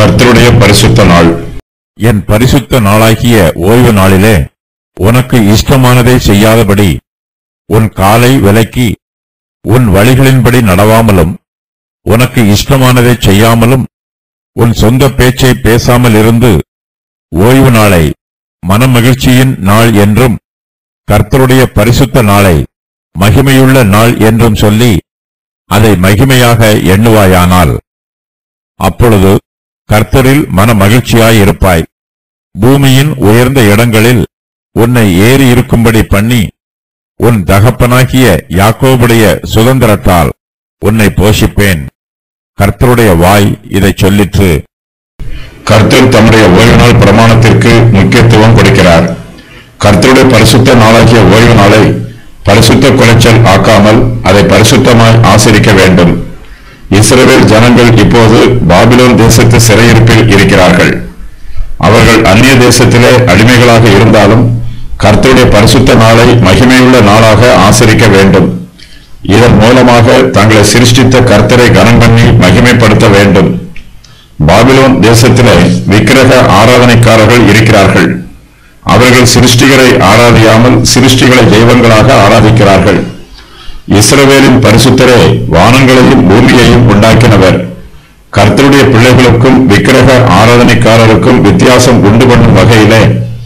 கர்த்தருடைய பரிசுத்த நாள் என் பரிசுத்த நாளாகிய ஓய்வு நாளிலே உனக்கு இஷ்டமானதை செய்யாதபடி உன் காலை விலக்கி உன் வழிகளின்படி நடவாமலும் உனக்கு இஷ்டமானதை செய்யாமலும் உன் சொந்த பேச்சை பேசாமல் இருந்து ஓய்வு நாளை மனமகிழ்ச்சியின் நாள் என்றும் கர்த்தருடைய பரிசுத்த நாளை மகிமையுள்ள நாள் என்றும் சொல்லி அதை மகிமையாக எண்ணுவாயானால் அப்பொழுது கர்த்தரில் மன மகிழ்ச்சியாயிருப்பாய் பூமியின் உயர்ந்த இடங்களில் உன்னை ஏறி இருக்கும்படி பண்ணி உன் தகப்பனாகிய யாக்கோபுடைய சுதந்திரத்தால் உன்னை போஷிப்பேன் கர்த்தருடைய வாய் இதைச் சொல்லிற்று கர்த்தர் தம்முடைய ஓய்வு நாள் பிரமாணத்திற்கு முக்கியத்துவம் கொடுக்கிறார் கர்த்தருடைய பரிசுத்த நாளாகிய ஓய்வு நாளை பரிசுத்த குலைச்சல் ஆக்காமல் அதை பரிசுத்தமாய் ஆசரிக்க வேண்டும் இஸ்ரவேல் ஜனங்கள் இப்போது பாபிலோன் தேசத்து சிறையிருப்பில் இருக்கிறார்கள் அவர்கள் அந்நிய தேசத்திலே அடிமைகளாக இருந்தாலும் கர்த்தருடைய பரிசுத்த நாளை மகிமையுள்ள நாளாக ஆசரிக்க வேண்டும் இதன் மூலமாக தங்களை சிருஷ்டித்த கர்த்தரை கனம் பண்ணி மகிமைப்படுத்த வேண்டும் பாபிலோன் தேசத்திலே விக்கிரக ஆராதனைக்காரர்கள் இருக்கிறார்கள் அவர்கள் சிருஷ்டிகரை ஆராதியாமல் சிருஷ்டிகளை தெய்வங்களாக ஆராதிக்கிறார்கள் இஸ்ரவேலின் பரிசுத்தரே வானங்களையும் பூமியையும் உண்டாக்கினவர் கர்த்தருடைய பிள்ளைகளுக்கும் விக்கிரக ஆராதனைக்காரருக்கும் வித்தியாசம் உண்டு பண்ணும் வகையிலே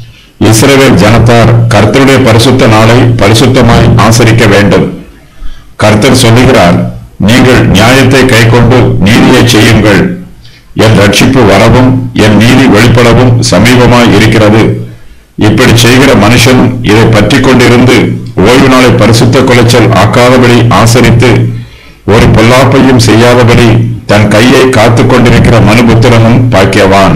இஸ்ரவேல் ஜனத்தார் கர்த்தருடைய பரிசுத்த நாளை பரிசுத்தமாய் ஆசரிக்க வேண்டும் கர்த்தர் சொல்லுகிறார் நீங்கள் நியாயத்தை கைக்கொண்டு நீதியை செய்யுங்கள் என் ரட்சிப்பு வரவும் என் நீதி வெளிப்படவும் சமீபமாய் இருக்கிறது இப்படி செய்கிற மனுஷன் இதை பற்றி கொண்டிருந்து ஓய்வு நாளை பரிசுத்த குலைச்சல் ஆக்காதபடி ஆசரித்து ஒரு பொல்லாப்பையும் செய்யாதபடி தன் கையை காத்துக் கொண்டிருக்கிற மனுபுத்திரனும் பாக்கியவான்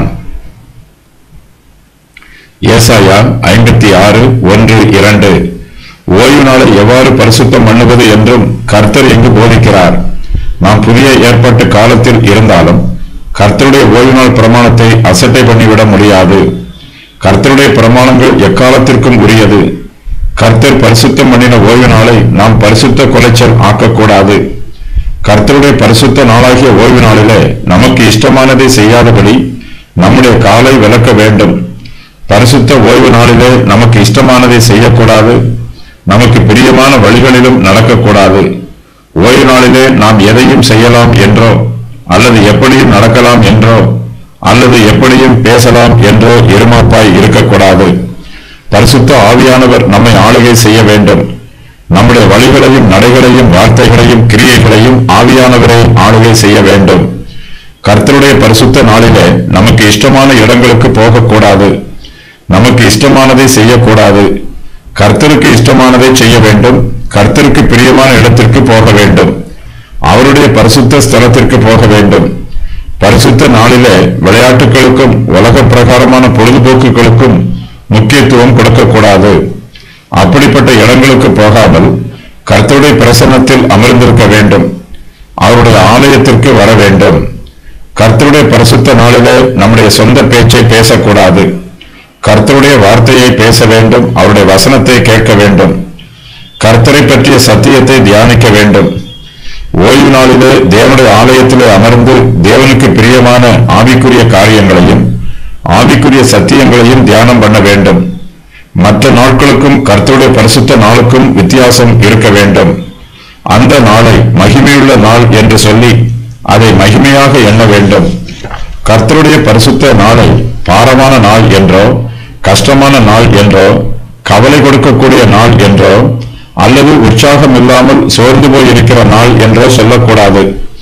ஏசாயா ஐம்பத்தி ஆறு ஒன்று இரண்டு ஓய்வு நாளை எவ்வாறு பரிசுத்தம் பண்ணுவது என்றும் கர்த்தர் இங்கு போதிக்கிறார் நாம் புதிய ஏற்பாட்டு காலத்தில் இருந்தாலும் கர்த்தருடைய ஓய்வு நாள் பிரமாணத்தை அசட்டை பண்ணிவிட முடியாது கர்த்தருடைய பிரமாணங்கள் எக்காலத்திற்கும் உரியது கர்த்தர் பரிசுத்தம் பண்ணின ஓய்வு நாளை நாம் பரிசுத்த கொலைச்சல் ஆக்கக்கூடாது கர்த்தருடைய பரிசுத்த நாளாகிய ஓய்வு நாளிலே நமக்கு இஷ்டமானதை செய்யாதபடி நம்முடைய காலை விளக்க வேண்டும் பரிசுத்த ஓய்வு நாளிலே நமக்கு இஷ்டமானதை செய்யக்கூடாது நமக்கு பிரியமான வழிகளிலும் நடக்கக்கூடாது ஓய்வு நாளிலே நாம் எதையும் செய்யலாம் என்றோ அல்லது எப்படியும் நடக்கலாம் என்றோ அல்லது எப்படியும் பேசலாம் என்றோ இருமாப்பாய் இருக்கக்கூடாது பரிசுத்த ஆவியானவர் நம்மை ஆளுகை செய்ய வேண்டும் நம்முடைய வழிகளையும் நடைகளையும் வார்த்தைகளையும் கிரியைகளையும் ஆவியானவரை ஆளுகை செய்ய வேண்டும் கர்த்தருடைய பரிசுத்த நாளிலே நமக்கு இஷ்டமான இடங்களுக்கு போகக்கூடாது நமக்கு இஷ்டமானதை செய்யக்கூடாது கர்த்தருக்கு இஷ்டமானதை செய்ய வேண்டும் கர்த்தருக்கு பிரியமான இடத்திற்கு போக வேண்டும் அவருடைய பரிசுத்த ஸ்தலத்திற்கு போக வேண்டும் பரிசுத்த நாளிலே விளையாட்டுகளுக்கும் உலக பிரகாரமான பொழுதுபோக்குகளுக்கும் முக்கியத்துவம் கொடுக்கக்கூடாது அப்படிப்பட்ட இடங்களுக்கு போகாமல் கர்த்தருடைய பிரசன்னத்தில் அமர்ந்திருக்க வேண்டும் அவருடைய ஆலயத்திற்கு வர வேண்டும் கர்த்தருடைய பரிசுத்த நாளிலே நம்முடைய சொந்த பேச்சை பேசக்கூடாது கர்த்தருடைய வார்த்தையை பேச வேண்டும் அவருடைய வசனத்தை கேட்க வேண்டும் கர்த்தரை பற்றிய சத்தியத்தை தியானிக்க வேண்டும் ஓய்வு நாளிலே தேவனுடைய ஆலயத்திலே அமர்ந்து தேவனுக்கு பிரியமான ஆவிக்குரிய காரியங்களையும் ஆவிக்குரிய சத்தியங்களையும் தியானம் பண்ண வேண்டும் மற்ற நாட்களுக்கும் கர்த்தருடைய பரிசுத்த நாளுக்கும் வித்தியாசம் இருக்க வேண்டும் அந்த நாளை மகிமையுள்ள நாள் என்று சொல்லி அதை மகிமையாக எண்ண வேண்டும் கர்த்தருடைய பரிசுத்த நாளை பாரமான நாள் என்றோ கஷ்டமான நாள் என்றோ கவலை கொடுக்கக்கூடிய நாள் என்றோ அல்லது உற்சாகம் இல்லாமல் சோர்ந்து போய் இருக்கிற நாள் என்றோ சொல்லக்கூடாது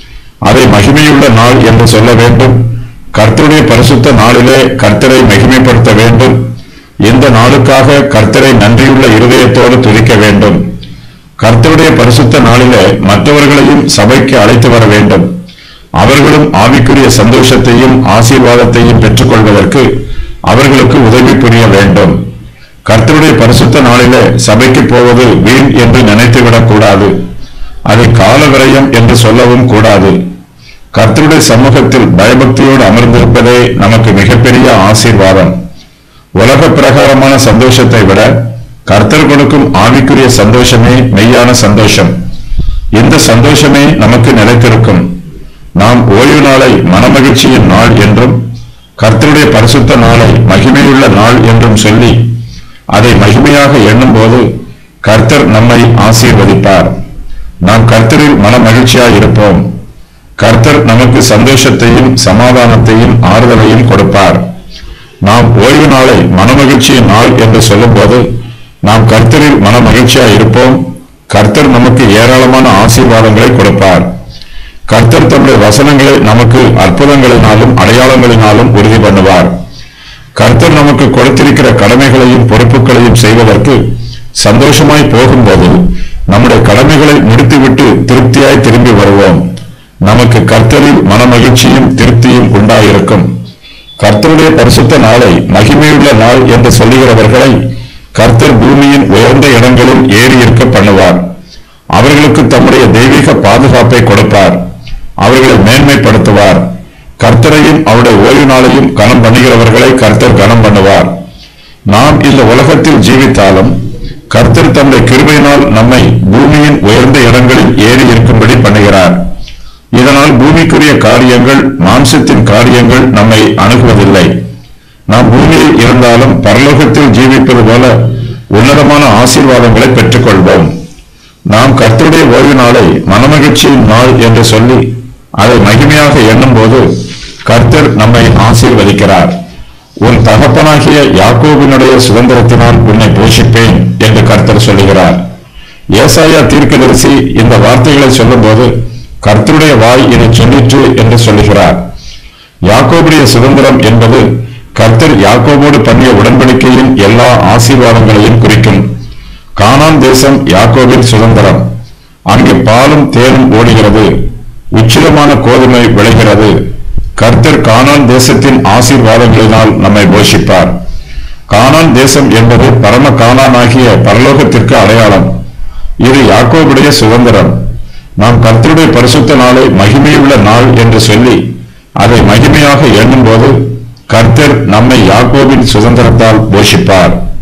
அதை மகிமையுள்ள நாள் என்று சொல்ல வேண்டும் கர்த்தருடைய பரிசுத்த நாளிலே கர்த்தரை மகிமைப்படுத்த வேண்டும் இந்த நாளுக்காக கர்த்தரை நன்றியுள்ள இருதயத்தோடு துதிக்க வேண்டும் கர்த்தருடைய பரிசுத்த நாளிலே மற்றவர்களையும் சபைக்கு அழைத்து வர வேண்டும் அவர்களும் ஆவிக்குரிய சந்தோஷத்தையும் ஆசீர்வாதத்தையும் பெற்றுக்கொள்வதற்கு அவர்களுக்கு உதவி புரிய வேண்டும் கர்த்தருடைய பரிசுத்த நாளிலே சபைக்கு போவது வீண் என்று நினைத்துவிடக் கூடாது அதை கால விரயம் என்று சொல்லவும் கூடாது கர்த்தருடைய சமூகத்தில் பயபக்தியோடு அமர்ந்திருப்பதே நமக்கு மிகப்பெரிய ஆசீர்வாதம் உலக பிரகாரமான சந்தோஷத்தை விட கர்த்தர் கொடுக்கும் ஆவிக்குரிய சந்தோஷமே மெய்யான சந்தோஷம் இந்த சந்தோஷமே நமக்கு நிலைத்திருக்கும் நாம் ஓய்வு நாளை மனமகிழ்ச்சியின் நாள் என்றும் கர்த்தருடைய பரிசுத்த நாளை மகிமையுள்ள நாள் என்றும் சொல்லி அதை மகிமையாக எண்ணும்போது கர்த்தர் நம்மை ஆசீர்வதிப்பார் நாம் கர்த்தரில் மன மகிழ்ச்சியாய் இருப்போம் கர்த்தர் நமக்கு சந்தோஷத்தையும் சமாதானத்தையும் ஆறுதலையும் கொடுப்பார் நாம் ஓய்வு நாளை மனமகிழ்ச்சியின் நாள் என்று சொல்லும்போது நாம் கர்த்தரில் மன மகிழ்ச்சியாய் இருப்போம் கர்த்தர் நமக்கு ஏராளமான ஆசீர்வாதங்களை கொடுப்பார் கர்த்தர் தம்முடைய வசனங்களை நமக்கு அற்புதங்களினாலும் அடையாளங்களினாலும் உறுதி பண்ணுவார் கர்த்தர் நமக்கு கொடுத்திருக்கிற கடமைகளையும் பொறுப்புகளையும் செய்வதற்கு சந்தோஷமாய் போகும்போது நம்முடைய கடமைகளை முடித்துவிட்டு திருப்தியாய் திரும்பி வருவோம் நமக்கு கர்த்தரில் மனமகிழ்ச்சியும் திருப்தியும் உண்டாயிருக்கும் கர்த்தருடைய பரிசுத்த நாளை மகிமையுள்ள நாள் என்று சொல்லுகிறவர்களை கர்த்தர் பூமியின் உயர்ந்த இடங்களில் ஏறி இருக்க பண்ணுவார் அவர்களுக்கு தம்முடைய தெய்வீக பாதுகாப்பை கொடுப்பார் அவர்களை மேன்மைப்படுத்துவார் கர்த்தரையும் அவருடைய ஓய்வு நாளையும் கனம் பண்ணுகிறவர்களை கர்த்தர் கனம் பண்ணுவார் நாம் இந்த உலகத்தில் ஜீவித்தாலும் கர்த்தர் தம்முடைய கிருபையினால் நம்மை பூமியின் உயர்ந்த இடங்களில் ஏறி இருக்கும்படி பண்ணுகிறார் இதனால் பூமிக்குரிய காரியங்கள் மாம்சத்தின் காரியங்கள் நம்மை அணுகுவதில்லை நாம் பூமியில் இருந்தாலும் பரலோகத்தில் ஜீவிப்பது போல உன்னதமான ஆசீர்வாதங்களை பெற்றுக்கொள்வோம் நாம் கர்த்தருடைய ஓய்வு நாளை மனமகிழ்ச்சியின் நாள் என்று சொல்லி அதை மகிமையாக எண்ணும்போது கர்த்தர் நம்மை ஆசீர்வதிக்கிறார் உன் தகப்பனாகிய யாக்கோபினுடைய சுதந்திரத்தினால் உன்னை போஷிப்பேன் என்று கர்த்தர் சொல்லுகிறார் ஏசாயா தீர்க்கதரிசி இந்த வார்த்தைகளை சொல்லும்போது கர்த்தருடைய வாய் இதை சொல்லிற்று என்று சொல்லுகிறார் யாக்கோபுடைய சுதந்திரம் என்பது கர்த்தர் யாக்கோபோடு பண்ணிய உடன்படிக்கையின் எல்லா ஆசீர்வாதங்களையும் குறிக்கும் கானான் தேசம் யாக்கோபின் சுதந்திரம் அங்கே பாலும் தேனும் ஓடுகிறது உச்சிதமான கோதுமை விளைகிறது கர்த்தர் கானான் தேசத்தின் ஆசீர்வாதங்களினால் நம்மை போஷிப்பார் கானான் தேசம் என்பது பரம கானானாகிய பரலோகத்திற்கு அடையாளம் இது யாக்கோபுடைய சுதந்திரம் நாம் கர்த்தருடைய பரிசுத்த நாளை மகிமையுள்ள நாள் என்று சொல்லி அதை மகிமையாக எண்ணும்போது கர்த்தர் நம்மை யாக்கோபின் சுதந்திரத்தால் போஷிப்பார்